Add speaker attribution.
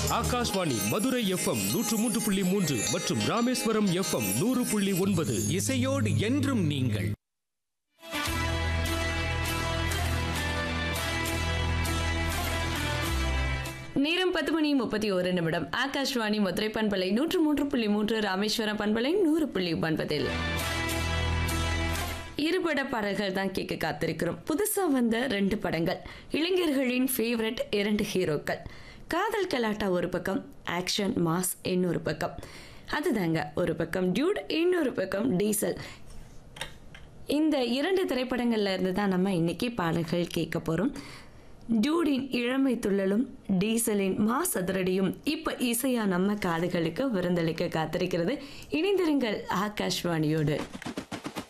Speaker 1: Akashvani Madurai FM நூற்று மூன்று புள்ளி மூன்று மற்றும் ராமேஸ்வரம் எஃப்எம் நூறு புள்ளி ஒன்பது
Speaker 2: இசையோடு என்றும் நீங்கள்
Speaker 3: நேரம் பத்து மணி முப்பத்தி ஒரு நிமிடம் ஆகாஷ்வாணி மதுரை பண்பலை நூற்று மூன்று புள்ளி மூன்று ராமேஸ்வரம் பண்பலை நூறு புள்ளி ஒன்பதில் இருபட பாடல்கள் தான் கேட்க காத்திருக்கிறோம் புதுசா வந்த ரெண்டு படங்கள் இளைஞர்களின் ஃபேவரட் இரண்டு ஹீரோக்கள் காதல் கலாட்டா ஒரு பக்கம் ஆக்ஷன் மாஸ் இன்னொரு பக்கம் அதுதாங்க ஒரு பக்கம் டியூட் இன்னொரு பக்கம் டீசல் இந்த இரண்டு திரைப்படங்கள்ல இருந்து தான் நம்ம இன்னைக்கு பாடல்கள் கேட்க போறோம் டியூடின் இளமை துள்ளலும் டீசலின் மாஸ் அதிரடியும் இப்ப இசையா நம்ம காதுகளுக்கு விருந்தளிக்க காத்திருக்கிறது இணைந்திருங்கள் ஆகாஷ்வாணியோடு